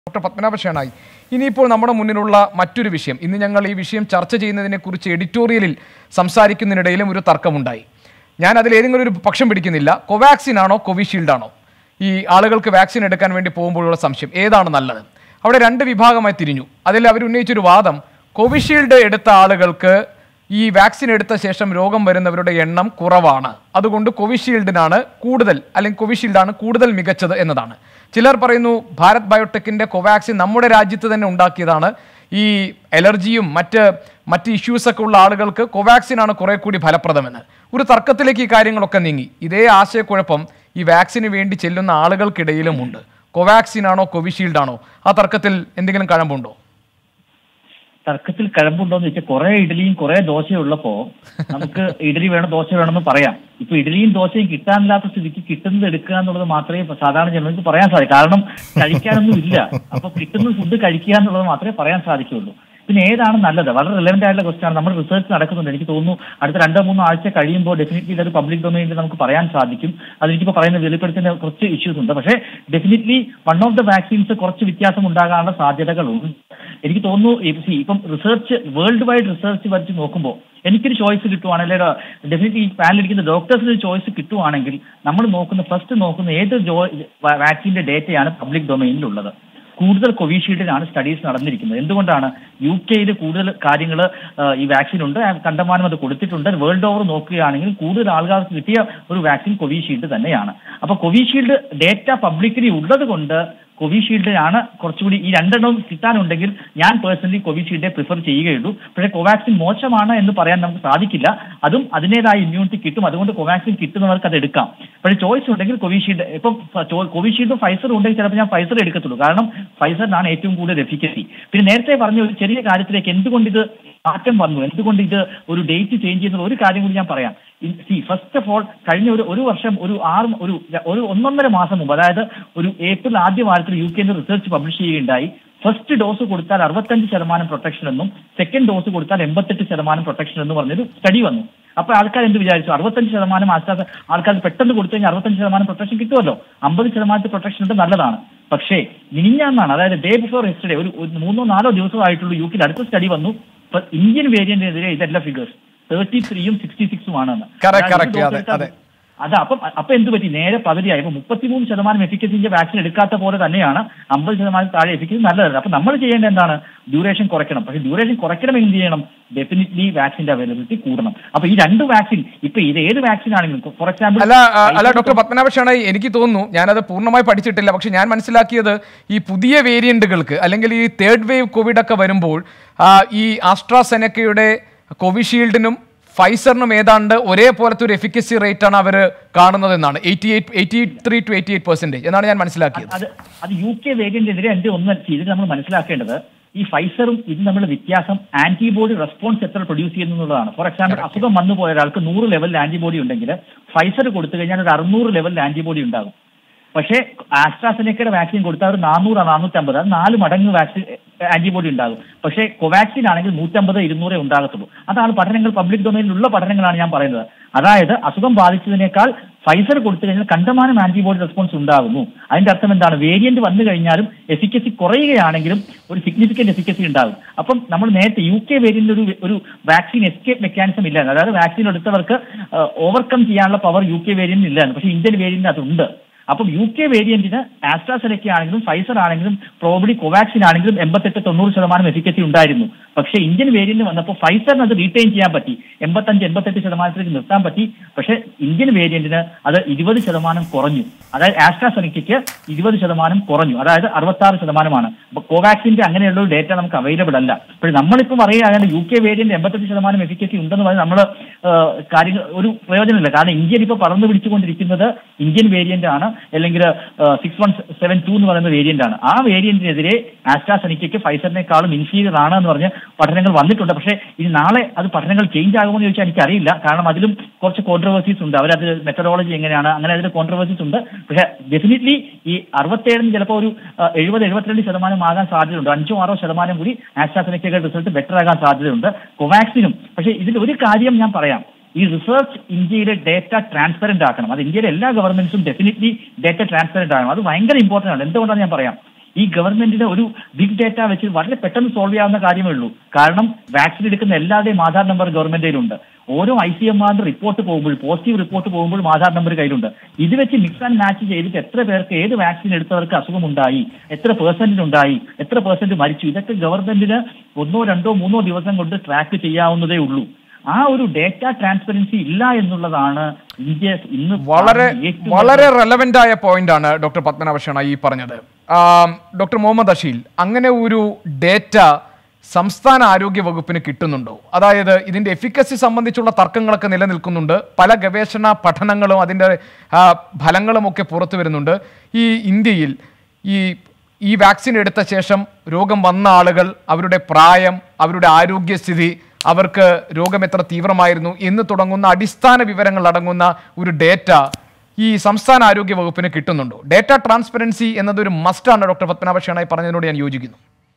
Doctor Padmanabha Shenoy ഇനിയിപ്പോൾ നമ്മുടെ മുന്നിലുള്ള മറ്റൊരു വിഷയം ഇന്ന് ഞങ്ങൾ ഈ വിഷയം ചർച്ച ചെയ്യുന്നതിനെക്കുറിച്ച് എഡിറ്റോറിയലിൽ സംസാരിക്കുന്നതിനിടയിലും ഒരു തർക്കമുണ്ടായി ഞാൻ അതിൽ ഏതെങ്കിലും ഒരു പക്ഷം പിടിക്കുന്നില്ല കോവാക്സിൻ ആണോ കോവിഷീൽഡ് ആണോ ഈ ആളുകൾക്ക് വാക്സിൻ എടുക്കാൻ വേണ്ടി പോകുമ്പോഴുള്ള സംശയം ഏതാണ് നല്ലത് അവിടെ രണ്ട് വിഭാഗമായി തിരിഞ്ഞു അതിൽ അവർ ഉന്നയിച്ചൊരു വാദം കോവിഷീൽഡ് എടുത്ത ആളുകൾക്ക് ഈ വാക്സിൻ എടുത്ത ശേഷം രോഗം വരുന്നവരുടെ എണ്ണം കുറവാണ് അതുകൊണ്ട് കോവിഷീൽഡിനാണ് കൂടുതൽ അല്ലെങ്കിൽ കോവിഷീൽഡാണ് കൂടുതൽ മികച്ചത് എന്നതാണ് ചിലർ പറയുന്നു ഭാരത് ബയോടെക്കിന്റെ കോവാക്സിൻ നമ്മുടെ രാജ്യത്ത് തന്നെ ഉണ്ടാക്കിയതാണ് ഈ അലർജിയും മറ്റ് മറ്റ് ഇഷ്യൂസൊക്കെ ഉള്ള ആളുകൾക്ക് കോവാക്സിനാണ് കുറെ കൂടി ഫലപ്രദമെന്ന് ഒരു തർക്കത്തിലേക്ക് ഈ കാര്യങ്ങളൊക്കെ നീങ്ങി ഇതേ ആശയക്കുഴപ്പം ഈ വാക്സിന് വേണ്ടി ചെല്ലുന്ന ആളുകൾക്കിടയിലുമുണ്ട് കോവാക്സിൻ ആണോ കോവിഷീൽഡ് ആണോ ആ തർക്കത്തിൽ എന്തെങ്കിലും കഴമ്പുണ്ടോ തർക്കത്തിൽ കഴമ്പുണ്ടോന്ന് വെച്ചാൽ കുറെ ഇഡലിയും കുറെ ദോശയും ഉള്ളപ്പോ നമുക്ക് ഇഡലി വേണം ദോശ വേണമെന്ന് പറയാം ഇപ്പൊ ഇഡലിയും ദോശയും കിട്ടാനില്ലാത്ത സ്ഥിതിക്ക് കിട്ടുന്നത് എടുക്കുക എന്നുള്ളത് മാത്രമേ ഇപ്പൊ സാധാരണ ജനങ്ങൾക്ക് പറയാൻ സാധിക്കൂ കാരണം കഴിക്കാനൊന്നും ഇല്ല അപ്പൊ കിട്ടുന്ന ഫുഡ് കഴിക്കുക എന്നുള്ളത് മാത്രമേ പറയാൻ സാധിക്കുള്ളൂ പിന്നെ ഏതാണ് നല്ലത് വളരെ റിലവന്റ് ആയിട്ടുള്ള ക്വസ്റ്റ്യൻ ആണ് നമ്മുടെ റിസർച്ച് നടക്കുന്നുണ്ട് എനിക്ക് തോന്നുന്നു അടുത്ത രണ്ടോ മൂന്നോ ആഴ്ച കഴിയുമ്പോൾ ഡെഫിനറ്റ്ലി ഇതൊരു പബ്ലിക് ഡൊമൈനിൽ നമുക്ക് പറയാൻ സാധിക്കും അതെനിക്കിപ്പോൾ പറയുന്ന വെളിപ്പെടുത്തുന്ന കുറച്ച് ഇഷ്യൂസ് ഉണ്ട് പക്ഷേ definitely one of the vaccines കുറച്ച് വ്യത്യാസം ഉണ്ടാകാനുള്ള സാധ്യതകളുണ്ട് എനിക്ക് തോന്നുന്നു ഇ- see, ഇപ്പം റിസർച്ച് വേൾഡ് വൈഡ് റിസർച്ച് വെച്ച് നോക്കുമ്പോൾ എനിക്കൊരു ചോയ്സ് കിട്ടുവാണെങ്കിൽ ഡെഫിനറ്റ്ലി ഈ പാനലിരിക്കുന്ന ഡോക്ടേഴ്സിന് ഒരു ചോയ്സ് കിട്ടുവാണെങ്കിൽ നമ്മൾ നോക്കുന്ന ഫസ്റ്റ് നോക്കുന്ന ഏത് ജോ വാക്സിന്റെ ഡേറ്റയാണ് പബ്ലിക് ഡൊമൈനിലുള്ളത് കൂടുതൽ കോവിഷീൽഡിനാണ് സ്റ്റഡീസ് നടന്നിരിക്കുന്നത് എന്തുകൊണ്ടാണ് യു കെയിൽ കൂടുതൽ കാര്യങ്ങൾ ഈ വാക്സിൻ ഉണ്ട് ആ കണ്ടമാനം അത് കൊടുത്തിട്ടുണ്ട് വേൾഡ് ഓവർ നോക്കുകയാണെങ്കിൽ കൂടുതൽ ആളുകൾക്ക് കിട്ടിയ ഒരു വാക്സിൻ കോവിഷീൽഡ് തന്നെയാണ് അപ്പൊ കോവിഷീൽഡ് ഡേറ്റ പബ്ലിക്കലി ഉള്ളത് കൊണ്ട് കോവിഷീൽഡിനാണ് കുറച്ചുകൂടി ഈ രണ്ടെണ്ണവും കിട്ടാനുണ്ടെങ്കിൽ ഞാൻ പേഴ്സണലി കോവിഷീൽഡെ പ്രിഫർ ചെയ്യുകയുള്ളൂ പക്ഷേ കോവാക്സിൻ മോശമാണ് എന്ന് പറയാൻ നമുക്ക് സാധിക്കില്ല അതും അതിൻ്റെതായ ഇമ്മ്യൂണിറ്റി കിട്ടും അതുകൊണ്ട് കോവാക്സിൻ കിട്ടുന്നവർക്ക് അത് എടുക്കാം പക്ഷേ ചോയ്സ് ഉണ്ടെങ്കിൽ കോവിഷീൽഡ് ഇപ്പം കോവിഷീൽഡും ഫൈസറും ഉണ്ടെങ്കിൽ ചിലപ്പോൾ ഞാൻ ഫൈസർ എടുക്കത്തുള്ളൂ കാരണം ഫൈസറിനാണ് ഏറ്റവും കൂടുതൽ എഫിക്കസി പിന്നെ നേരത്തെ പറഞ്ഞ ഒരു ചെറിയ കാര്യത്തിലേക്ക് എന്തുകൊണ്ട് ഇത് മാറ്റം വന്നു എന്തുകൊണ്ട് ഇത് ഒരു ഡേറ്റ് ചേഞ്ച് ചെയ്യുന്ന ഒരു കാര്യം കൂടി ഞാൻ പറയാം സി ഫസ്റ്റ് ഓഫ് ഓൾ കഴിഞ്ഞ ഒരു ഒരു വർഷം ഒരു ആറ് ഒരു ഒരു ഒന്നൊന്നര മാസം മുമ്പ് അതായത് ഒരു ഏപ്രിൽ ആദ്യ വാരത്തിൽ യു കെന്റെ റിസർച്ച് പബ്ലിഷ് ചെയ്യുകയുണ്ടായി ഫസ്റ്റ് ഡോസ് കൊടുത്താൽ അറുപത്തഞ്ച് ശതമാനം പ്രൊട്ടക്ഷൻ എന്നും സെക്കൻഡ് ഡോസ് കൊടുത്താൽ എൺപത്തെട്ട് ശതമാനം പ്രൊട്ടക്ഷൻ എന്ന് പറഞ്ഞൊരു സ്റ്റഡി വന്നു അപ്പൊ ആൾക്കാർ എന്ത് വിചാരിച്ചു അറുപത്തഞ്ച് ശതമാനം ആൾക്കാർ ആൾക്കാർ പെട്ടെന്ന് കൊടുത്തു കഴിഞ്ഞാൽ അറുപത്തഞ്ച് ശതമാനം പ്രൊട്ടക്ഷൻ കിട്ടുമല്ലോ അമ്പത് ശതമാനത്തിൽ പ്രൊട്ടക്ഷൻ ഉണ്ട് നല്ലതാണ് പക്ഷേ മിനിഞ്ഞാന്നാണ് അതായത് ഡേ ബിഫോർ യെസ്റ്റർഡേ ഒരു ഒരു മൂന്നോ നാലോ ദിവസമായിട്ടുള്ള യു കെയിൽ അടുത്ത സ്റ്റഡി വന്നു ഇപ്പൊ ഇന്ത്യൻ വേരിയന്റിനെതിരെ ഇതല്ല ഫിഗേഴ്സ് തേർട്ടി ത്രീയും സിക്സ്റ്റി സിക്സും ആണെന്ന് Correct, അതായത് correct, ഒരു അതെ, dose എടുത്താൽ അതെ. അതാ അപ്പം അപ്പൊ എന്ത് പറ്റി നേരെ പകുതിയായി ഇപ്പൊ മുപ്പത്തിമൂന്ന് ശതമാനം എഫിക്കസിന്റെ വാക്സിൻ എടുക്കാത്ത പോലെ തന്നെയാണ് അമ്പത് ശതമാനം താഴെ എഫിക്കസി നല്ലതല്ല അപ്പൊ നമ്മൾ ചെയ്യേണ്ടത് എന്താണ് ഡ്യൂറേഷൻ കുറയ്ക്കണം പക്ഷെ ഡ്യൂറേഷൻ കുറയ്ക്കണം എന്ത് ചെയ്യണം ഡെഫിനറ്റ്ലി വാക്സിന്റെ അവൈലബിലിറ്റി കൂടണം അപ്പൊ ഈ രണ്ട് വാക്സിൻ ഇപ്പൊ ഇത് ഏത് വാക്സിൻ ആണെങ്കിലും ഫോർ എക്സാമ്പിൾ അല്ല ആ, അല്ല ഡോക്ടർ പത്മനാഭ ഷേണായി എനിക്ക് തോന്നുന്നു ഞാനത് പൂർണ്ണമായി പഠിച്ചിട്ടില്ല പക്ഷെ ഞാൻ മനസ്സിലാക്കിയത് ഈ പുതിയ വേരിയന്റുകൾക്ക് അല്ലെങ്കിൽ ഈ തേർഡ് വേവ് കോവിഡ് ഒക്കെ വരുമ്പോൾ ആ, ഈ ആസ്ട്രാസെനക്കയുടെ കോവിഷീൽഡിനും ഫൈസറിനും ഏതാണ്ട് ഒരേപോലത്തെ ഒരു എഫിക്കസി റേറ്റ് ആണ് അവർ കാണുന്നതെന്നാണ് eighty eight eighty three to eighty eight percentage എന്നാണ് ഞാൻ മനസ്സിലാക്കിയത് അത് അത് യു കെ വേരിയന്റിനെതിരെ എന്റെ ഒന്ന് ഇതിൽ നമ്മൾ മനസ്സിലാക്കേണ്ടത് ഈ ഫൈസറും ഇതും തമ്മിലുള്ള വ്യത്യാസം ആന്റിബോഡി റെസ്പോൺസ് എത്ര പ്രൊഡ്യൂസ് ചെയ്യുന്നു എന്നുള്ളതാണ് ഫോർ എക്സാമ്പിൾ അസുഖം വന്നു പോയ ഒരാൾക്ക് നൂറ് ലെവലിൽ ആന്റിബോഡി ഉണ്ടെങ്കിൽ ഫൈസർ കൊടുത്തു കഴിഞ്ഞാൽ ഒരു അറുന്നൂറ് ലെവലിൽ ആന്റിബോഡി ഉണ്ടാകും പക്ഷേ ആസ്ട്രാസെനക്കയുടെ വാക്സിൻ കൊടുത്താൽ ഒരു നാനൂറ് നാനൂറ്റമ്പത് അത് നാല് മടങ്ങ് വാക്സിൻ ആന്റിബോഡി ഉണ്ടാകും പക്ഷേ കോവാക്സിൻ ആണെങ്കിൽ നൂറ്റമ്പത് ഇരുന്നൂറേ ഉണ്ടാകത്തുള്ളൂ അതാണ് പഠനങ്ങൾ പബ്ലിക് ഡൊമൈനിലുള്ള പഠനങ്ങളാണ് ഞാൻ പറയുന്നത് അതായത് അസുഖം ബാധിച്ചതിനേക്കാൾ ഫൈസർ കൊടുത്തു കഴിഞ്ഞാൽ കണ്ടമാനം ആന്റിബോഡി റെസ്പോൺസ് ഉണ്ടാകുന്നു അതിന്റെ അർത്ഥം എന്താണ് വേരിയന്റ് വന്നു കഴിഞ്ഞാലും എഫിക്കസി കുറയുകയാണെങ്കിലും ഒരു സിഗ്നിഫിക്കന്റ് എഫിക്കസി ഉണ്ടാകും അപ്പം നമ്മൾ നേരത്തെ യു കെ വേരിയന്റിൽ ഒരു ഒരു വാക്സിൻ എസ്കേപ്പ് മെക്കാനിസം ഇല്ല അതായത് വാക്സിൻ എടുത്തവർക്ക് ഓവർകം ചെയ്യാനുള്ള പവർ യു കെ വേരിയന്റിന് ഇല്ല പക്ഷേ ഇന്ത്യൻ വേരിയന്റിന് അതുണ്ട് അപ്പം യു കെ വേരിയന്റിന് ആസ്ട്രാസെനക്ക ആണെങ്കിലും ഫൈസർ ആണെങ്കിലും പ്രോബിഡി കോവാക്സിൻ ആണെങ്കിലും എൺപത്തെട്ട് തൊണ്ണൂറ് ശതമാനം എഫിക്കസി ഉണ്ടായിരുന്നു പക്ഷേ ഇന്ത്യൻ വേരിയന്റ് വന്നപ്പോൾ ഫൈസറിന് അത് റീറ്റെയിൻ ചെയ്യാൻ പറ്റി എൺപത്തഞ്ച് എൺപത്തെട്ട് ശതമാനത്തിലേക്ക് നിർത്താൻ പറ്റി പക്ഷേ ഇന്ത്യൻ വേരിയന്റിന് അത് ഇരുപത് ശതമാനം കുറഞ്ഞു അതായത് ആസ്ട്രാസെനക്കയ്ക്ക് ഇരുപത് ശതമാനം കുറഞ്ഞു അതായത് അറുപത്താറ് ശതമാനമാണ് അപ്പൊ കോവാക്സിന്റെ അങ്ങനെയുള്ള ഒരു ഡേറ്റ നമുക്ക് അവൈലബിൾ അല്ല അപ്പോൾ നമ്മളിപ്പോൾ പറയുകയാണ് യു കെ വേരിയന്റ് എൺപത്തെട്ട് ശതമാനം എഫിക്കസി ഉണ്ടെന്ന് പറഞ്ഞാൽ നമ്മൾ കാര്യങ്ങൾ ഒരു പ്രയോജനമില്ല കാരണം ഇന്ത്യയിൽ ഇപ്പോൾ പടർന്നു പിടിച്ചുകൊണ്ടിരിക്കുന്നത് ഇന്ത്യൻ വേരിയന്റ് ആണ് അല്ലെങ്കിൽ സിക്സ് വൺ സെവൻ ടു എന്ന് പറയുന്ന വേരിയന്റ് ആണ് ആ വേരിയന്റിനെതിരെ ആസ്ട്രാസെനിക്കയ്ക്ക് ഫൈസറിനേക്കാളും ഇൻഫീരിയർ ആണ് എന്ന് പറഞ്ഞ് പഠനങ്ങൾ വന്നിട്ടുണ്ട് പക്ഷേ ഇനി നാളെ അത് പഠനങ്ങൾ ചേഞ്ച് ആകുമെന്ന് ചോദിച്ചാൽ എനിക്കറിയില്ല കാരണം അതിലും കുറച്ച് കോൺട്രവേഴ്സീസ് ഉണ്ട് അവരത് മെത്തഡോളജി എങ്ങനെയാണ് അങ്ങനെ അതിൽ കോൺട്രവേഴ്സീസ് ഉണ്ട് പക്ഷേ ഡെഫിനറ്റ്ലി ഈ അറുപത്തേഴിന് ചിലപ്പോൾ ഒരു അഹ്, എഴുപത് എഴുപത്തിരണ്ട് ശതമാനം ആകാൻ സാധ്യതയുണ്ട് അഞ്ചോ ആറോ ശതമാനം കൂടി ആസ്ട്രാസെനിക്കയുടെ റിസൾട്ട് ബെറ്റർ ആകാൻ സാധ്യതയുണ്ട് കോവാക്സിനും പക്ഷേ ഇതിൽ ഒരു കാര്യം ഞാൻ പറയാം ഈ റിസർച്ച് ഇന്ത്യയിലെ ഡേറ്റ ട്രാൻസ്പെറന്റ് ആക്കണം അത് ഇന്ത്യയിലെ എല്ലാ ഗവൺമെന്റ്സും ഡെഫിനറ്റ്ലി ഡേറ്റ ട്രാൻസ്പെറന്റ് ആകണം അത് ഭയങ്കര ഇമ്പോർട്ടന്റ് ആണ് എന്തുകൊണ്ടാണ് ഞാൻ പറയാം ഈ ഗവൺമെന്റിന് ഒരു ബിഗ് ഡേറ്റ വെച്ച് വളരെ പെട്ടെന്ന് സോൾവ് ചെയ്യാവുന്ന കാര്യമേ ഉള്ളൂ കാരണം വാക്സിൻ എടുക്കുന്ന എല്ലാവരുടെയും ആധാർ നമ്പർ ഗവൺമെന്റിലുണ്ട് ഓരോ ഐ സി എം ആറിന്റെ റിപ്പോർട്ട് പോകുമ്പോൾ പോസിറ്റീവ് റിപ്പോർട്ട് പോകുമ്പോൾ ആധാർ നമ്പർ കയ്യിലുണ്ട് ഇത് വെച്ച് മിക്സ് ആൻഡ് മാച്ച് ചെയ്തിട്ട് എത്ര പേർക്ക് ഏത് വാക്സിൻ എടുത്തവർക്ക് അസുഖമുണ്ടായി എത്ര പെർസെന്റിനുണ്ടായി എത്ര പെർസെന്റ് മരിച്ചു ഇതൊക്കെ ഗവൺമെന്റിന് ഒന്നോ രണ്ടോ മൂന്നോ ദിവസം കൊണ്ട് ട്രാക്ക് ചെയ്യാവുന്നതേ ഉള്ളൂ ആ ഒരു ഡേറ്റ ട്രാൻസ്പെറൻസി ഇല്ല എന്നുള്ളതാണ് ഇന്ത്യ ഇന്ന് വളരെ ഏറ്റവും വളരെ റെലവെന്റ് ആയ പോയിന്റ് ആണ് ഡോക്ടർ പത്മനാഭഷണ ഈ പറഞ്ഞത് ആം, ഡോക്ടർ മുഹമ്മദ് അഷീൽ അങ്ങനെ ഒരു ഡേറ്റ സംസ്ഥാന ആരോഗ്യ വകുപ്പിന് കിട്ടുന്നുണ്ടോ അതായത് ഇതിന്റെ എഫിക്കസി സംബന്ധിച്ചുള്ള തർക്കങ്ങളൊക്കെ നിലനിൽക്കുന്നുണ്ട് പല ഗവേഷണ പഠനങ്ങളും അതിൻ്റെ ആ, ഫലങ്ങളും ഒക്കെ പുറത്തു വരുന്നുണ്ട് ഈ ഇന്ത്യയിൽ ഈ ഈ വാക്സിൻ എടുത്ത ശേഷം രോഗം വന്ന ആളുകൾ അവരുടെ പ്രായം അവരുടെ ആരോഗ്യസ്ഥിതി അവർക്ക് രോഗം എത്ര തീവ്രമായിരുന്നു എന്ന് തുടങ്ങുന്ന അടിസ്ഥാന വിവരങ്ങൾ അടങ്ങുന്ന ഒരു ഡേറ്റ ഈ സംസ്ഥാന ആരോഗ്യ വകുപ്പിന് കിട്ടുന്നുണ്ടോ ഡേറ്റ ട്രാൻസ്പെറൻസി എന്നതൊരു മസ്റ്റാണ് ഡോക്ടർ പത്മനാഭ ഷേണായി പറഞ്ഞതിനോട് ഞാൻ യോജിക്കുന്നു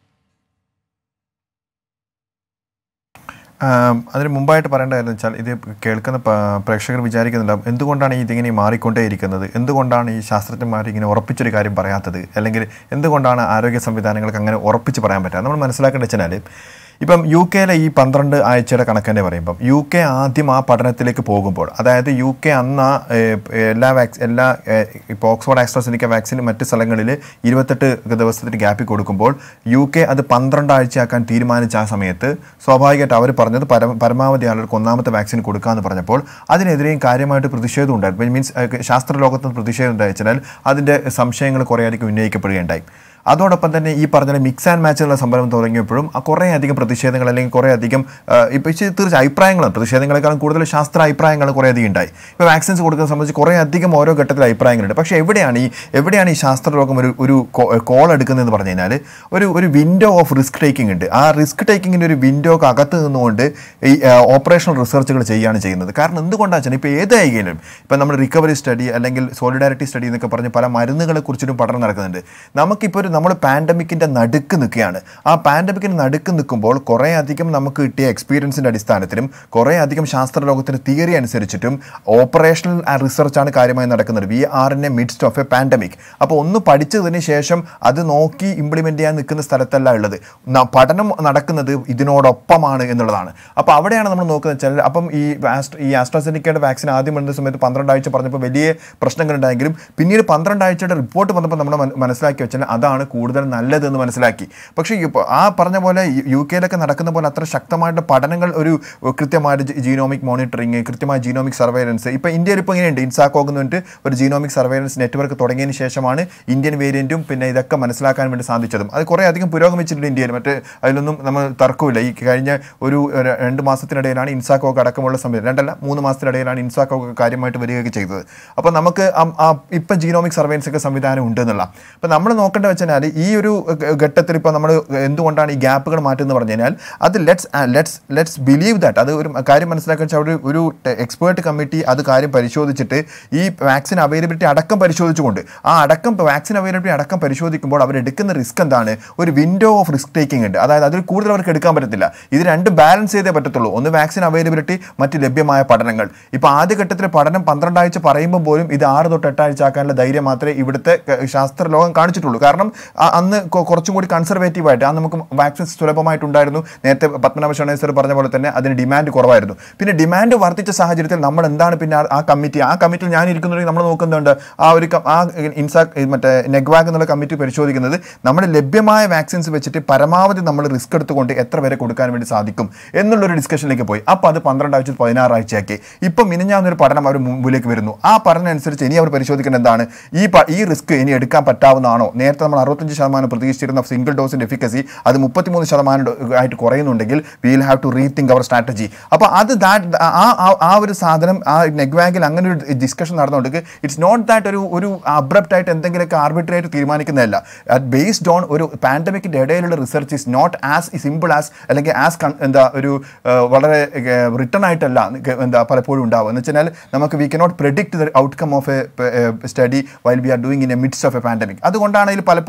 ആം, അതിന് മുമ്പായിട്ട് പറയേണ്ട കാര്യം വെച്ചാൽ ഇത് കേൾക്കുന്ന പ- പ്രേക്ഷകർ വിചാരിക്കുന്നുണ്ടാവും എന്തുകൊണ്ടാണ് ഈ ഇതിങ്ങനെ മാറിക്കൊണ്ടേയിരിക്കുന്നത് എന്തുകൊണ്ടാണ് ഈ ശാസ്ത്രജ്ഞന്മാർ ഇങ്ങനെ ഉറപ്പിച്ചൊരു കാര്യം പറയാത്തത് അല്ലെങ്കിൽ എന്തുകൊണ്ടാണ് ആരോഗ്യ സംവിധാനങ്ങൾക്ക് അങ്ങനെ ഉറപ്പിച്ച് പറയാൻ പറ്റുക നമ്മൾ മനസ്സിലാക്കേണ്ടത് വെച്ചാൽ ഇപ്പം യു കെയിലെ ഈ പന്ത്രണ്ട് ആഴ്ചയുടെ കണക്ക് തന്നെ പറയുമ്പം യു കെ ആദ്യം ആ പഠനത്തിലേക്ക് പോകുമ്പോൾ അതായത് യു കെ അന്ന് ആ, ഏഹ്, എല്ലാ വാക്സ് എല്ലാ ഏഹ്, ഇപ്പോൾ ഓക്സ്ഫോർഡ് ആസ്ട്രാസിനിക്ക വാക്സിൻ മറ്റ് സ്ഥലങ്ങളിൽ ഇരുപത്തെട്ട് ദിവസത്തിന് ഗ്യാപ്പിൽ കൊടുക്കുമ്പോൾ യു കെ അത് പന്ത്രണ്ട് ആഴ്ചയാക്കാൻ തീരുമാനിച്ച ആ സമയത്ത് സ്വാഭാവികമായിട്ട് അവർ പറഞ്ഞത് പരമ പരമാവധി ആളുകൾക്ക് ഒന്നാമത്തെ വാക്സിൻ കൊടുക്കാമെന്ന് പറഞ്ഞപ്പോൾ അതിനെതിരെയും കാര്യമായിട്ട് പ്രതിഷേധം ഉണ്ടായിരുന്നു മീൻസ് ശാസ്ത്ര ലോകത്ത് പ്രതിഷേധം ഉണ്ടായിച്ചാൽ അതിൻ്റെ സംശയങ്ങൾ കുറേയധികം ഉന്നയിക്കപ്പെടുകയുണ്ടായി അതോടൊപ്പം തന്നെ ഈ പറഞ്ഞ മിക്സ് ആൻഡ് മാച്ച് എന്നുള്ള സംഭവം തുടങ്ങിയപ്പോഴും ആ കുറേ അധികം പ്രതിഷേധങ്ങൾ അല്ലെങ്കിൽ കുറേ അധികം ഇപ്പോൾ തീർച്ചയായും അഭിപ്രായങ്ങളും പ്രതിഷേധങ്ങളെക്കാളും കൂടുതൽ ശാസ്ത്ര അഭിപ്രായങ്ങൾ കുറേ അധികം ഉണ്ടായി ഇപ്പോൾ വാക്സിൻസ് കൊടുക്കുന്ന സംബന്ധിച്ച് കുറേ അധികം ഓരോ ഘട്ടത്തിൽ അഭിപ്രായങ്ങളുണ്ട് പക്ഷേ എവിടെയാണ് ഈ എവിടെയാണ് ഈ ശാസ്ത്ര ലോകം ഒരു ഒരു കോൾ എടുക്കുന്നതെന്ന് പറഞ്ഞു കഴിഞ്ഞാൽ ഒരു ഒരു വിൻഡോ ഓഫ് റിസ്ക് ടേക്കിംഗ് ഉണ്ട് ആ റിസ്ക് ടേക്കിങ്ങിൻ്റെ ഒരു വിൻഡോക്ക് അകത്ത് നിന്നുകൊണ്ട് ഈ ഓപ്പറേഷണൽ റിസർച്ചുകൾ ചെയ്യുകയാണ് ചെയ്യുന്നത് കാരണം എന്തുകൊണ്ടാണെന്ന് വെച്ചാൽ ഇപ്പോൾ ഏതായാലും ഇപ്പം നമ്മൾ റിക്കവറി സ്റ്റഡി അല്ലെങ്കിൽ സോളിഡാരിറ്റി സ്റ്റഡി എന്നൊക്കെ പറഞ്ഞ് പല മരുന്നുകളെ കുറിച്ചിട്ടും പഠനം നടക്കുന്നുണ്ട് നമുക്കിപ്പോൾ ഒരു നമ്മൾ പാൻഡമിക്കിൻ്റെ നടുക്ക് നിൽക്കുകയാണ് ആ പാൻഡമിക്കിൻ്റെ നടുക്ക് നിൽക്കുമ്പോൾ കുറേ അധികം നമുക്ക് കിട്ടിയ എക്സ്പീരിയൻസിൻ്റെ അടിസ്ഥാനത്തിലും കുറേ അധികം ശാസ്ത്ര ലോകത്തിൻ്റെ തിയറി അനുസരിച്ചിട്ടും ഓപ്പറേഷണൽ റിസർച്ചാണ് കാര്യമായി നടക്കുന്നത് we are in a midst of a pandemic അപ്പോൾ ഒന്ന് പഠിച്ചതിന് ശേഷം അത് നോക്കി ഇംപ്ലിമെൻ്റ് ചെയ്യാൻ നിൽക്കുന്ന സ്ഥലത്തല്ല ഉള്ളത് ന- പഠനം നടക്കുന്നത് ഇതിനോടൊപ്പമാണ് എന്നുള്ളതാണ് അപ്പോൾ അവിടെയാണ് നമ്മൾ നോക്കുന്നത് വെച്ചാൽ അപ്പം ഈ ആസ്ട്ര ഈ ആസ്ട്രാസെനിക്കയുടെ വാക്സിൻ ആദ്യം വരുന്ന സമയത്ത് പന്ത്രണ്ട് ആഴ്ച പറഞ്ഞപ്പോൾ വലിയ പ്രശ്നങ്ങൾ ഉണ്ടായെങ്കിലും പിന്നീട് പന്ത്രണ്ട് ആഴ്ചയുടെ റിപ്പോർട്ട് വന്നപ്പോൾ നമ്മൾ മന- മനസ്സിലാക്കി വെച്ചാൽ അതാണ് കൂടുതൽ നല്ലതെന്ന് മനസ്സിലാക്കി പക്ഷേ ഇപ്പോൾ ആ പറഞ്ഞ പോലെ യു- യു കെയിലൊക്കെ നടക്കുന്ന പോലെ അത്ര ശക്തമായിട്ട് പഠനങ്ങൾ ഒരു കൃത്യമായിട്ട് ജീനോമിക് മോണിറ്ററിങ് കൃത്യമായ ജീനോമിക് സർവൈലൻസ് ഇപ്പോൾ ഇന്ത്യയിൽ ഇപ്പോൾ ഇങ്ങനെയുണ്ട് ഇൻസാക്കോക്ക് എന്ന് പറഞ്ഞിട്ട് ഒരു ജീനോമിക് സർവൈലൻസ് നെറ്റ്വർക്ക് തുടങ്ങിയതിന് ശേഷമാണ് ഇന്ത്യൻ വേരിയൻറ്റും പിന്നെ ഇതൊക്കെ മനസ്സിലാക്കാൻ വേണ്ടി സാധിച്ചതും അത് കുറേ അധികം പുരോഗമിച്ചിട്ടുണ്ട് ഇന്ത്യയിൽ മറ്റ് അതിലൊന്നും നമ്മൾ തർക്കമില്ല ഈ കഴിഞ്ഞ ഒരു ര- രണ്ട് മാസത്തിനിടയിലാണ് ഇൻസാക്കോക്ക് അടക്കമുള്ള സമയം രണ്ടല്ല മൂന്ന് മാസത്തിനിടയിലാണ് ഇൻസാക്കോക്ക് കാര്യമായിട്ട് വരികയൊക്കെ ചെയ്തത് അപ്പോൾ നമുക്ക് ആ- ആ ഇപ്പം ജീനോമിക് സർവൈലൻസ് ഒക്കെ സംവിധാനം ഉണ്ട് എന്നുള്ള അപ്പോൾ നമ്മൾ നോക്കേണ്ട വെച്ചാൽ ഈ ഒരു ഘ- ഘട്ടത്തിൽ ഇപ്പോൾ നമ്മൾ എന്തുകൊണ്ടാണ് ഈ ഗ്യാപ്പുകൾ മാറ്റുന്നത് പറഞ്ഞു കഴിഞ്ഞാൽ അത് let's let's let's believe that അത് ഒരു കാര്യം മനസ്സിലാക്കാൻ വെച്ചാൽ ഒരു ഒരു എക്സ്പേർട്ട് കമ്മിറ്റി അത് കാര്യം പരിശോധിച്ചിട്ട് ഈ വാക്സിൻ അവൈലബിലിറ്റി അടക്കം പരിശോധിച്ചുകൊണ്ട് ആ അടക്കം വാക്സിൻ അവൈലബിലിറ്റി അടക്കം പരിശോധിക്കുമ്പോൾ അവരെടുക്കുന്ന റിസ്ക് എന്താണ് ഒരു വിൻഡോ ഓഫ് റിസ്ക് ടേക്കിംഗ് ഉണ്ട് അതായത് അതിൽ കൂടുതൽ അവർക്ക് എടുക്കാൻ പറ്റത്തില്ല ഇത് രണ്ട് ബാലൻസ് ചെയ്തേ പറ്റത്തുള്ളൂ ഒന്ന് വാക്സിൻ അവൈലബിലിറ്റി മറ്റ് ലഭ്യമായ പഠനങ്ങൾ ഇപ്പോൾ ആദ്യഘട്ടത്തിൽ പഠനം പന്ത്രണ്ടാഴ്ച പറയുമ്പോൾ പോലും ഇത് ആറ് തൊട്ട് എട്ടാഴ്ച ആക്കാനുള്ള ധൈര്യം മാത്രമേ ഇവിടുത്തെ ക- ശാസ്ത്ര ലോകം കാണിച്ചിട്ടുള്ളൂ കാരണം ആ- അന്ന് കൊ- കുറച്ചും കൂടി കൺസർവേറ്റീവ് ആയിട്ട് ആ നമുക്ക് വാക്സിൻ സുലഭമായിട്ടുണ്ടായിരുന്നു നേരത്തെ പത്മനാഭ ഷണേ സർ പറഞ്ഞ പോലെ തന്നെ അതിന് ഡിമാൻഡ് കുറവായിരുന്നു പിന്നെ ഡിമാൻഡ് വർദ്ധിച്ച സാഹചര്യത്തിൽ നമ്മൾ എന്താണ് പിന്നെ ആ- ആ കമ്മിറ്റി ആ കമ്മിറ്റിയിൽ ഞാൻ ഇരിക്കുന്നുണ്ടെങ്കിൽ നമ്മൾ നോക്കുന്നുണ്ട് ആ ഒരു ക- ആ ഇൻസാ മറ്റേ നെഗ്വാഗ് എന്നുള്ള കമ്മിറ്റി പരിശോധിക്കുന്നത് നമ്മുടെ ലഭ്യമായ വാക്സിൻസ് വെച്ചിട്ട് പരമാവധി നമ്മൾ റിസ്ക് എടുത്തുകൊണ്ട് എത്ര വരെ കൊടുക്കാൻ വേണ്ടി സാധിക്കും എന്നുള്ളൊരു ഡിസ്കഷനിലേക്ക് പോയി അപ്പോൾ അത് പന്ത്രണ്ടാഴ്ച പതിനാറാഴ്ചയാക്കി ഇപ്പം മിനിഞ്ഞാന്നൊരു പഠനം അവർ മുമ്പിലേക്ക് വരുന്നു ആ പഠനം അനുസരിച്ച് ഇനി അവർ പരിശോധിക്കേണ്ടത് എന്താണ് ഈ പ- ഈ റിസ്ക് ഇനി എടുക്കാൻ പറ്റാവുന്നതാണോ നേരത്തെ നമ്മൾ അറുപത്തഞ്ച് ശതമാനം പ്രതീക്ഷിച്ചിരുന്ന സിംഗിൾ ഡോസിൻ്റെ എഫിക്കസി അത് മുപ്പത്തിമൂന്ന് ശതമാനം ഡോ- ആയിട്ട് കുറയുന്നുണ്ടെങ്കിൽ വിൽ ഹാവ് ടു റീതിങ്ക് അവർ സ്ട്രാറ്റജി അപ്പോൾ അത് ദാറ്റ് ആ ആ- ആ ഒരു സാധനം ആ നെഗ്വാഗിൽ അങ്ങനെ ഒരു ഡിസ്കഷൻ നടന്നുകൊണ്ട് ഇറ്റ്സ് നോട്ട് ദാറ്റ് ഒരു ഒരു അബ്രപ്റ്റ് ആയിട്ട് എന്തെങ്കിലുമൊക്കെ ആർബിട്രറി ആയിട്ട് തീരുമാനിക്കുന്നതല്ല ബേസ്ഡ് ഓൺ ഒരു പാൻഡമിക്കിൻ്റെ ഇടയിലുള്ള research is not as simple as അല്ലെങ്കിൽ ആസ് എന്താ ഒരു ആ, വളരെ റിട്ടേൺ ആയിട്ടല്ല ക- എന്താ പലപ്പോഴും ഉണ്ടാവുക എന്ന് വെച്ചാൽ നമുക്ക് we cannot predict the outcome of a study while we are doing in a midst of a pandemic അതുകൊണ്ടാണ് ഇതിൽ പലപ്പോഴും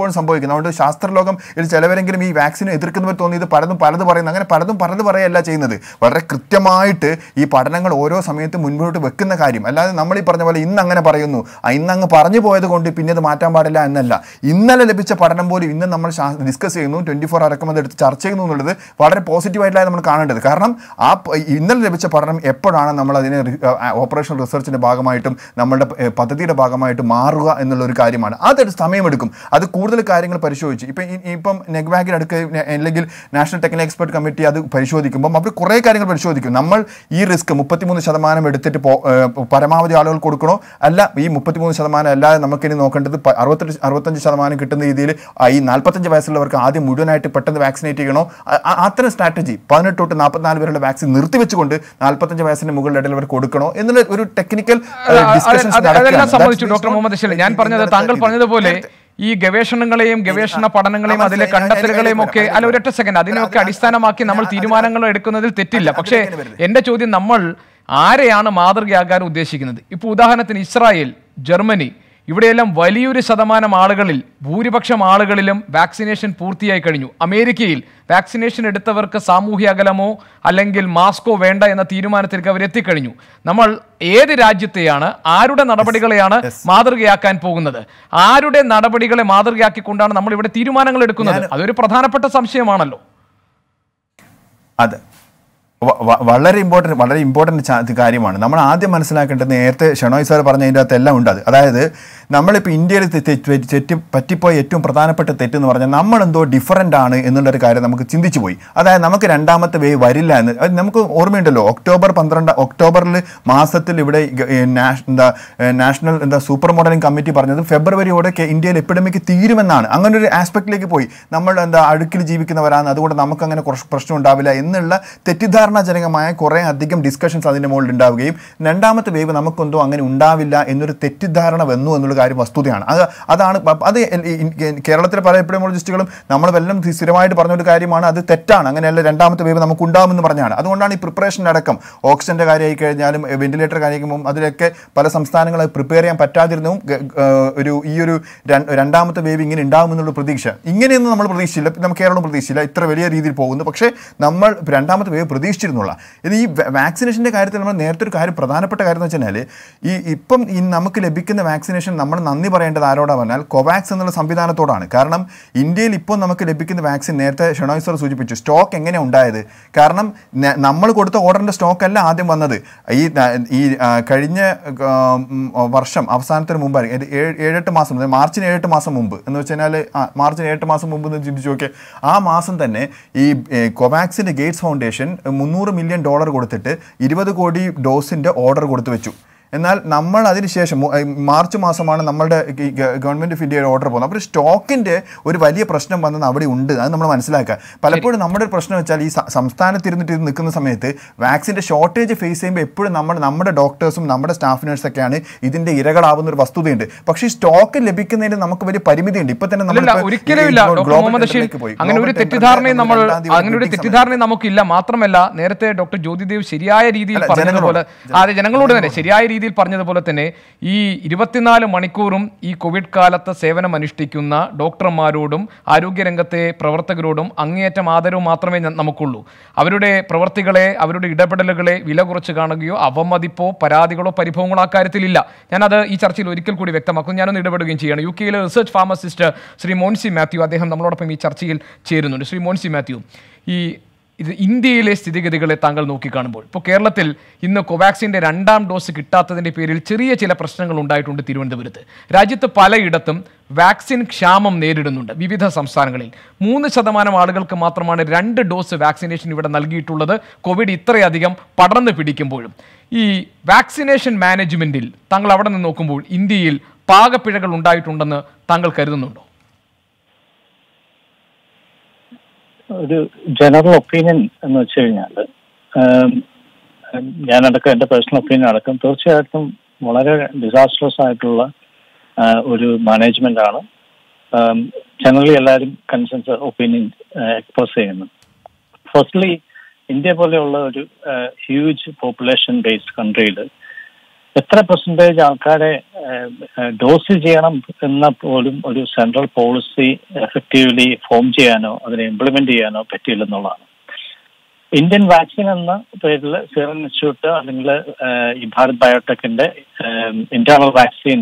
പലപ്പോഴും സംഭവിക്കുന്നത് അതുകൊണ്ട് ശാസ്ത്രലോകം ഇതിൽ ചിലവരെങ്കിലും ഈ വാക്സിനെ എതിർക്കുന്നവർ തോന്നി ഇത് പലതും പലത് പറയുന്നു അങ്ങനെ പലതും പലത് പറയല്ല ചെയ്യുന്നത് വളരെ കൃത്യമായിട്ട് ഈ പഠനങ്ങൾ ഓരോ സമയത്തും മുൻപോട്ട് വെക്കുന്ന കാര്യം അല്ലാതെ നമ്മൾ ഈ പറഞ്ഞ പോലെ ഇന്ന് അങ്ങനെ പറയുന്നു ആ ഇന്ന് അങ്ങ് പറഞ്ഞു പോയത് കൊണ്ട് പിന്നെ അത് മാറ്റാൻ പാടില്ല എന്നല്ല ഇന്നലെ ലഭിച്ച പഠനം പോലും ഇന്ന് നമ്മൾ ഡിസ്കസ് ചെയ്യുന്നു ട്വൻറ്റി ഫോർ അടക്കം അത് എടുത്ത് ചർച്ച ചെയ്യുന്നു എന്നുള്ളത് വളരെ പോസിറ്റീവായിട്ടാണ് നമ്മൾ കാണേണ്ടത് കാരണം ആ പ- ഇന്നലെ ലഭിച്ച പഠനം എപ്പോഴാണ് നമ്മൾ അതിനെ ഓപ്പറേഷൻ റിസർച്ചിൻ്റെ ഭാഗമായിട്ടും നമ്മളുടെ ഏഹ്, പദ്ധതിയുടെ ഭാഗമായിട്ട് മാറുക എന്നുള്ള ഒരു കാര്യമാണ് അതൊരു സമയമെടുക്കും അത് കൂടുതൽ കാര്യങ്ങൾ പരിശോധിച്ച് ഇപ്പം ഈ- ഇപ്പം നെഗ്വാഗിൽ അടുക്ക അല്ലെങ്കിൽ നാഷണൽ ടെക്നിക്കൽ എക്സ്പെർട്ട് കമ്മിറ്റി അത് പരിശോധിക്കുമ്പോൾ അവർ കുറേ കാര്യങ്ങൾ പരിശോധിക്കും നമ്മൾ ഈ റിസ്ക് മുപ്പത്തിമൂന്ന് ശതമാനം എടുത്തിട്ട് പോ- ഏഹ്, പരമാവധി ആളുകൾ കൊടുക്കണോ അല്ല ഈ മുപ്പത്തിമൂന്ന് ശതമാനം അല്ലാതെ നമുക്കിനി നോക്കേണ്ടത് പ- അറുപത്തെട്ട് അറുപത്തഞ്ച് ശതമാനം കിട്ടുന്ന രീതിയിൽ ഈ നാൽപ്പത്തഞ്ച് വയസ്സുള്ളവർക്ക് ആദ്യം മുഴുവനായിട്ട് പെട്ടെന്ന് വാക്സിനേറ്റ് ചെയ്യണോ അ- അ- അത്തരം സ്ട്രാറ്റജി പതിനെട്ട് തൊട്ട് നാൽപ്പത്തിനാല് വരെയുള്ള വാക്സിൻ നിർത്തിവെച്ചുകൊണ്ട് നാൽപ്പത്തഞ്ച് വയസ്സിന് മുകളിൽ ഇടയിൽ അവർ കൊടുക്കണോ എന്നുള്ള ഒരു ടെക്നിക്കൽ അല്ല, അത് അത് അതെല്ലാം സമ്മതിച്ചു ഡോക്ടർ മുഹമ്മദ് ശൈലി ഞാൻ പറഞ്ഞത് താങ്കൾ പറഞ്ഞതുപോലെ ഈ ഗവേഷണങ്ങളെയും ഗവേഷണ പഠനങ്ങളെയും ആ, അതിലെ മനസ്സിലായി. കണ്ടെത്തലുകളെയും ഒക്കെ അതിലേക്ക് അല്ല ഒരൊറ്റ സെക്കൻഡ് അതിനെയൊക്കെ അത് അടിസ്ഥാനമാക്കി നമ്മൾ അത് തീരുമാനങ്ങൾ എടുക്കുന്നതിൽ തെറ്റില്ല അത് പക്ഷേ അതിലേക്ക് വരുന്നത്. എന്റെ ചോദ്യം നമ്മൾ ആരെയാണ് മാതൃകയാകാൻ ഉദ്ദേശിക്കുന്നത് ഇപ്പോൾ ഉദാഹരണത്തിന് ഇസ്രായേൽ ജർമ്മനി ഇവിടെയെല്ലാം വലിയൊരു ശതമാനം ആളുകളിൽ ഭൂരിപക്ഷം ആളുകളിലും വാക്സിനേഷൻ പൂർത്തിയായി കഴിഞ്ഞു അമേരിക്കയിൽ വാക്സിനേഷൻ എടുത്തവർക്ക് സാമൂഹ്യ അകലമോ അല്ലെങ്കിൽ മാസ്കോ വേണ്ട എന്ന തീരുമാനത്തിലേക്ക് അവർ എത്തിക്കഴിഞ്ഞു നമ്മൾ ഏത് രാജ്യത്തെയാണ് ആരുടെ നടപടികളെയാണ് മാതൃകയാക്കാൻ പോകുന്നത് ആരുടെ നടപടികളെ മാതൃകയാക്കിക്കൊണ്ടാണ് നമ്മൾ ഇവിടെ തീരുമാനങ്ങൾ എടുക്കുന്നത് അതൊരു പ്രധാനപ്പെട്ട സംശയമാണല്ലോ അതെ വ- വ- വളരെ ഇമ്പോർട്ടൻറ്റ് വളരെ ഇമ്പോർട്ടൻറ്റ് കാര്യമാണ് നമ്മൾ ആദ്യം മനസ്സിലാക്കേണ്ടത് നേരത്തെ ഷെണോയ് സാർ പറഞ്ഞതിൻ്റെ അകത്ത് എല്ലാം ഉണ്ട് അത് അതായത് നമ്മളിപ്പോൾ ഇന്ത്യയിൽ തെ- തെ- തെ- തെറ്റി പറ്റിപ്പോയ ഏറ്റവും പ്രധാനപ്പെട്ട തെറ്റെന്ന് പറഞ്ഞാൽ നമ്മളെന്തോ ഡിഫറൻ്റ് ആണ് എന്നുള്ളൊരു കാര്യം നമുക്ക് ചിന്തിച്ചു പോയി അതായത് നമുക്ക് രണ്ടാമത്തെ വേവ് വരില്ല എന്ന് അത് നമുക്ക് ഓർമ്മയുണ്ടല്ലോ ഒക്ടോബർ പന്ത്രണ്ട് ഒക്ടോബറിൽ മാസത്തിൽ ഇവിടെ ഗ- ഏ, നാഷ്- എന്താ ഏ, നാഷണൽ എന്താ സൂപ്പർ മോഡലിംഗ് കമ്മിറ്റി പറഞ്ഞത് ഫെബ്രുവരിയോടെ കെ- ഇന്ത്യയിൽ എപ്പിഡമിക് തീരുമെന്നാണ് അങ്ങനെ ഒരു ആസ്പെക്റ്റിലേക്ക് പോയി നമ്മൾ എന്താ അഴുക്കിൽ ജീവിക്കുന്നവരാണ് അതുകൊണ്ട് നമുക്ക് അങ്ങനെ കുറച്ച് പ്രശ്നം ഉണ്ടാവില്ല എന്നുള്ള തെറ്റിദ്ധാരണാജനകമായ കുറേ അധികം ഡിസ്കഷൻസ് അതിൻ്റെ മുകളിൽ ഉണ്ടാവുകയും രണ്ടാമത്തെ വേവ് നമുക്കെന്തോ അങ്ങനെ ഉണ്ടാവില്ല എന്നൊരു തെറ്റിദ്ധാരണ വന്നു എന്നുള്ള കാര്യം വസ്തുതയാണ് അത് അതാണ് പ- അത് എൽ- ഈ- ഈ കേരളത്തിലെ പല എപ്പിഡമോളജിസ്റ്റുകളും നമ്മൾ വല്ലതും സ്ഥിരമായിട്ട് പറഞ്ഞൊരു കാര്യമാണ് അത് തെറ്റാണ് അങ്ങനെയല്ല രണ്ടാമത്തെ വേവ് നമുക്ക് ഉണ്ടാവുമെന്ന് പറഞ്ഞാണ് അതുകൊണ്ടാണ് ഈ പ്രിപ്പറേഷൻ അടക്കം ഓക്സിജൻ്റെ കാര്യമായി കഴിഞ്ഞാലും വെന്റിലേറ്റർ കാര്യമാകുമ്പോൾ അതിലൊക്കെ പല സംസ്ഥാനങ്ങളെ പ്രിപ്പയർ ചെയ്യാൻ പറ്റാതിരുന്നതും ഗ- ഗ- ഒരു ഈ ഒരു ര- രണ്ടാമത്തെ വേവ് ഇങ്ങനെ ഉണ്ടാകുമെന്നുള്ള പ്രതീക്ഷ ഇങ്ങനെയൊന്നും നമ്മൾ പ്രതീക്ഷിച്ചില്ല നമ്മൾ കേരളം പ്രതീക്ഷിച്ചില്ല ഇത്ര വലിയ രീതിയിൽ പോകുന്നു പക്ഷേ നമ്മൾ രണ്ടാമത്തെ വേവ് പ്രതീക്ഷിച്ചിരുന്നുള്ള ഇത് ഈ വാക്സിനേഷൻ്റെ കാര്യത്തിൽ നമ്മൾ നേരത്തെ ഒരു കാര്യം പ്രധാനപ്പെട്ട കാര്യം എന്ന് വെച്ചാൽ ഈ ഇപ്പം ഈ നമുക്ക് ലഭിക്കുന്ന വാക്സിനേഷൻ നമ്മൾ നന്ദി പറയേണ്ടത് ആരോടാ പറഞ്ഞാൽ കോവാക്സ് എന്നുള്ള സംവിധാനത്തോടാണ് കാരണം ഇന്ത്യയിൽ ഇപ്പോൾ നമുക്ക് ലഭിക്കുന്ന വാക്സിൻ നേരത്തെ ഷെണോയ് സർ സൂചിപ്പിച്ചു സ്റ്റോക്ക് എങ്ങനെ ഉണ്ടായത് കാരണം ന- നമ്മൾ കൊടുത്ത ഓർഡറിൻ്റെ സ്റ്റോക്ക് അല്ല ആദ്യം വന്നത് ഈ ന- ഈ ആ, കഴിഞ്ഞ ആ, ഉം, വർഷം അവസാനത്തിന് മുമ്പാണ് ഒരു ഏഴ് ഏഴെട്ട് മാസം മുതൽ മാർച്ചിന് ഏഴെട്ട് മാസം മുമ്പ് എന്ന് വെച്ച് കഴിഞ്ഞാൽ ആ, മാർച്ചിന് ഏഴെട്ട് മാസം മുമ്പ് എന്ന് ചിന്തിച്ച് നോക്കിയാൽ ആ മാസം തന്നെ ഈ കൊവാക്സിൻ്റെ ഗേറ്റ്സ് ഫൗണ്ടേഷൻ മുന്നൂറ് മില്യൺ ഡോളർ കൊടുത്തിട്ട് ഇരുപത് കോടി ഡോസിൻ്റെ ഓർഡർ കൊടുത്തു വെച്ചു എന്നാൽ നമ്മൾ അതിനുശേഷം മു- ഏഹ് മാർച്ച് മാസമാണ് നമ്മളുടെ ഈ ഗ- ഗവൺമെന്റ് ഓഫ് ഇന്ത്യയുടെ ഓർഡർ പോകുന്നത് അപ്പോൾ സ്റ്റോക്കിന്റെ ഒരു വലിയ പ്രശ്നം വന്നത് അവിടെ ഉണ്ട് അത് നമ്മൾ മനസ്സിലാക്കുക പലപ്പോഴും നമ്മുടെ ഒരു പ്രശ്നം വെച്ചാൽ ഈ സ- സംസ്ഥാനത്ത് ഇരുന്നിട്ട് ഇത് നിൽക്കുന്ന സമയത്ത് വാക്സിന്റെ ഷോർട്ടേജ് ഫേസ് ചെയ്യുമ്പോൾ എപ്പോഴും നമ്മൾ നമ്മുടെ ഡോക്ടേഴ്സും നമ്മുടെ സ്റ്റാഫ് നഴ്സൊക്കെയാണ് ഇതിന്റെ ഇരകളാവുന്ന ഒരു വസ്തുതയുണ്ട് പക്ഷേ ഈ സ്റ്റോക്ക് ലഭിക്കുന്നതിന് നമുക്ക് വലിയ പരിമിതിയുണ്ട് ഇപ്പൊ തന്നെ അല്ലല്ല നമ്മളിപ്പോ ഒരിക്കലും ഈ ഇല്ല ഗ്ലോ- ഡോക്ടർ ഗ്ലോബൽ മുഹമ്മദ് ബഷീർ ടെൻഡറിലേക്ക് പോയി. അങ്ങനെ ഒരു ഗ്ലോബൽ ടെൻഡറിൽ തെറ്റിദ്ധാരണയും നമ്മൾ രണ്ടാം തീയതി അങ്ങനെ ഒരു മീറ്റിംഗ് തെറ്റിദ്ധാരണയും നമുക്കില്ല മാത്രമല്ല നേരത്തെ ഡോക്ടർ ജ്യോതിദേവ് ശരിയായ രീതിയിൽ അല്ല, പറഞ്ഞതുപോലെ ജനങ്ങളോട്. അതെ ജനങ്ങളോട് തന്നെ ശരിയായ രീതിയിൽ പറഞ്ഞതുപോലെ തന്നെ ഈ ഇരുപത്തിനാല് മണിക്കൂറും ഈ കോവിഡ് കാലത്ത് സേവനം അനുഷ്ഠിക്കുന്ന ഡോക്ടർമാരോടും ആരോഗ്യരംഗത്തെ പ്രവർത്തകരോടും അങ്ങേയറ്റം ആദരവ് മാത്രമേ ഞ- നമുക്കുള്ളൂ അവരുടെ പ്രവർത്തികളെ അവരുടെ ഇടപെടലുകളെ വില കുറച്ച് കാണുകയോ അവമതിപ്പോ പരാതികളോ പരിഭവങ്ങളോ ആ കാര്യത്തിലില്ല ഞാനത് ഈ ചർച്ചയിൽ ഒരിക്കൽ കൂടി വ്യക്തമാക്കും ഞാനൊന്ന് ഇടപെടുകയും ചെയ്യണം യു കെയിലെ റിസർച്ച് ഫാർമസിസ്റ്റ് ശ്രീ മോൻസി മാത്യു അദ്ദേഹം നമ്മളോടൊപ്പം ഈ ചർച്ചയിൽ ചേരുന്നുണ്ട് ശ്രീ മോൻസി മാത്യു ഈ ഇത് ഇന്ത്യയിലെ സ്ഥിതിഗതികളെ താങ്കൾ നോക്കിക്കാണുമ്പോൾ ഇപ്പോൾ കേരളത്തിൽ ഇന്ന് കോവാക്സിൻ്റെ രണ്ടാം ഡോസ് കിട്ടാത്തതിൻ്റെ പേരിൽ ചെറിയ ചില പ്രശ്നങ്ങൾ ഉണ്ടായിട്ടുണ്ട് തിരുവനന്തപുരത്ത് രാജ്യത്ത് പലയിടത്തും വാക്സിൻ ക്ഷാമം നേരിടുന്നുണ്ട് വിവിധ സംസ്ഥാനങ്ങളിൽ മൂന്ന് ശതമാനം ആളുകൾക്ക് മാത്രമാണ് രണ്ട് ഡോസ് വാക്സിനേഷൻ ഇവിടെ നൽകിയിട്ടുള്ളത് കോവിഡ് ഇത്രയധികം പടർന്നു പിടിക്കുമ്പോഴും ഈ വാക്സിനേഷൻ മാനേജ്മെൻറ്റിൽ താങ്കൾ അവിടെ നിന്ന് നോക്കുമ്പോൾ ഇന്ത്യയിൽ പാകപ്പിഴകൾ ഉണ്ടായിട്ടുണ്ടെന്ന് താങ്കൾ കരുതുന്നുണ്ടോ ഒരു ജനറൽ ഒപ്പീനിയൻ എന്ന് വെച്ച് കഴിഞ്ഞാൽ ഞാനടക്കം എൻ്റെ പേഴ്സണൽ ഒപ്പീനിയൻ അടക്കം തീർച്ചയായിട്ടും വളരെ ഡിസാസ്ട്രസ് ആയിട്ടുള്ള ആ, ഒരു മാനേജ്മെന്റ് ആണ് ജനറലി എല്ലാവരും കൺസെൻസ് ഒപ്പീനിയൻ എക്സ്പ്രസ് ചെയ്യുന്നു ഫസ്റ്റ്ലി ഇന്ത്യ പോലെയുള്ള ഒരു ഹ്യൂജ് പോപ്പുലേഷൻ ബേസ്ഡ് കൺട്രിയിൽ എത്ര പെർസെൻറ്റേജ് ആൾക്കാരെ ഡോസ് ചെയ്യണം എന്ന പോലും ഒരു സെൻട്രൽ പോളിസി എഫക്റ്റീവ്ലി ഫോം ചെയ്യാനോ അതിനെ ഇംപ്ലിമെന്റ് ചെയ്യാനോ പറ്റിയില്ലെന്നുള്ളതാണ് ഇന്ത്യൻ വാക്സിൻ എന്ന പേരിൽ സീറം ഇൻസ്റ്റിറ്റ്യൂട്ട് അല്ലെങ്കിൽ ഈ ഭാരത് ബയോടെക്കിന്റെ ഇന്റേണൽ വാക്സിൻ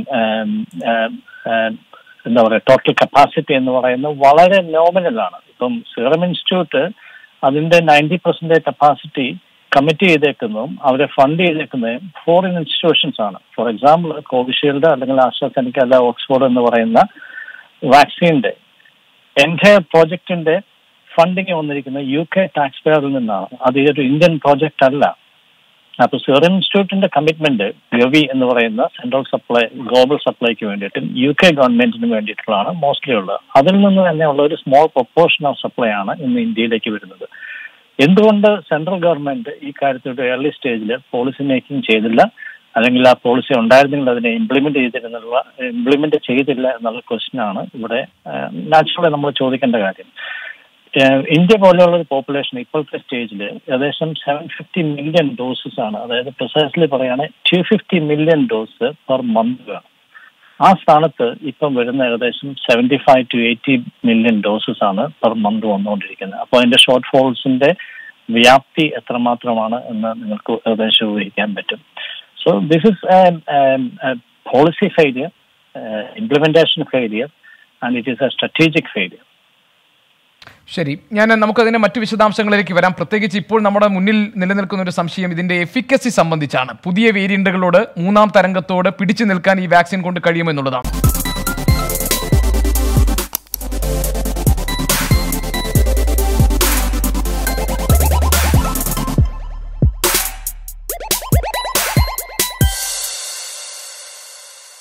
എന്താ പറയുക ടോട്ടൽ കപ്പാസിറ്റി എന്ന് പറയുന്നത് വളരെ നോമിനലാണ് ഇപ്പം സീറം ഇൻസ്റ്റിറ്റ്യൂട്ട് അതിന്റെ നയൻറ്റി പെർസെന്റേജ് കപ്പാസിറ്റി കമ്മിറ്റ് ചെയ്തേക്കുന്നതും അവരെ ഫണ്ട് ചെയ്തേക്കുന്നതും ഫോറിൻ ഇൻസ്റ്റിറ്റ്യൂഷൻസ് ആണ് ഫോർ എക്സാമ്പിൾ കോവിഷീൽഡ് അല്ലെങ്കിൽ ആസ്ട്രസെനിക്ക അല്ല ഓക്സ്ഫോർഡ് എന്ന് പറയുന്ന വാക്സിന്റെ എൻറ്റയർ പ്രോജക്റ്റിന്റെ ഫണ്ടിങ് വന്നിരിക്കുന്നത് യു കെ ടാക്സ് പെയറിൽ നിന്നാണ് അത് ഈ ഒരു ഇന്ത്യൻ പ്രോജക്റ്റ് അല്ല അപ്പൊ സീറം ഇൻസ്റ്റിറ്റ്യൂട്ടിന്റെ കമ്മിറ്റ്മെന്റ് ഗവി എന്ന് പറയുന്ന സെൻട്രൽ സപ്ലൈ ഗ്ലോബൽ സപ്ലൈക്ക് വേണ്ടിയിട്ടും യു കെ ഗവൺമെന്റിന് വേണ്ടിയിട്ടുള്ളതാണ് മോസ്റ്റ്ലി ഉള്ളത് അതിൽ നിന്ന് തന്നെ ഉള്ള ഒരു സ്മോൾ പ്രൊപ്പോർഷൻ ഓഫ് സപ്ലൈ ആണ് ഇന്ന് ഇന്ത്യയിലേക്ക് വരുന്നത് എന്തുകൊണ്ട് സെൻട്രൽ ഗവൺമെന്റ് ഈ കാര്യത്തിൽ ഒരു ഏർലി സ്റ്റേജിൽ പോളിസി മേക്കിംഗ് ചെയ്തില്ല അല്ലെങ്കിൽ ആ പോളിസി ഉണ്ടായിരുന്നെങ്കിൽ അതിനെ ഇംപ്ലിമെന്റ് ചെയ്തിരുന്നുള്ള ഇംപ്ലിമെന്റ് ചെയ്തില്ല എന്നുള്ള ക്വസ്റ്റ്യൻ ആണ് ഇവിടെ നാച്ചുറലി നമ്മൾ ചോദിക്കേണ്ട കാര്യം ഏഹ് ഇന്ത്യ പോലെയുള്ള ഒരു പോപ്പുലേഷൻ ഇപ്പോഴത്തെ സ്റ്റേജിൽ ഏകദേശം സെവൻ ഫിഫ്റ്റി മില്യൺ ഡോസസ് ആണ് അതായത് പ്രിസൈസ്ലി പറയുകയാണെങ്കിൽ two fifty million dose per month വേണം ആ സ്ഥാനത്ത് ഇപ്പം വരുന്ന ഏകദേശം seventy five to eighty million doses ആണ് പെർ മന്ത് വന്നുകൊണ്ടിരിക്കുന്നത് അപ്പോൾ അതിന്റെ ഷോർട്ട് ഫോൾസിന്റെ വ്യാപ്തി എത്രമാത്രമാണ് എന്ന് നിങ്ങൾക്ക് ഏകദേശം ഊഹിക്കാൻ പറ്റും so this is policy failure implementation failure and it is a strategic failure ശരി ഞാൻ നമുക്കതിന്റെ മറ്റു വിശദാംശങ്ങളിലേക്ക് വരാം പ്രത്യേകിച്ച് ഇപ്പോൾ നമ്മുടെ മുന്നിൽ നിലനിൽക്കുന്ന ഒരു സംശയം ഇതിന്റെ എഫിക്കസി സംബന്ധിച്ചാണ് പുതിയ വേരിയന്റുകളോട് മൂന്നാം തരംഗത്തോട് പിടിച്ചു നിൽക്കാൻ ഈ വാക്സിൻ കൊണ്ട് കഴിയുമെന്നുള്ളതാണ്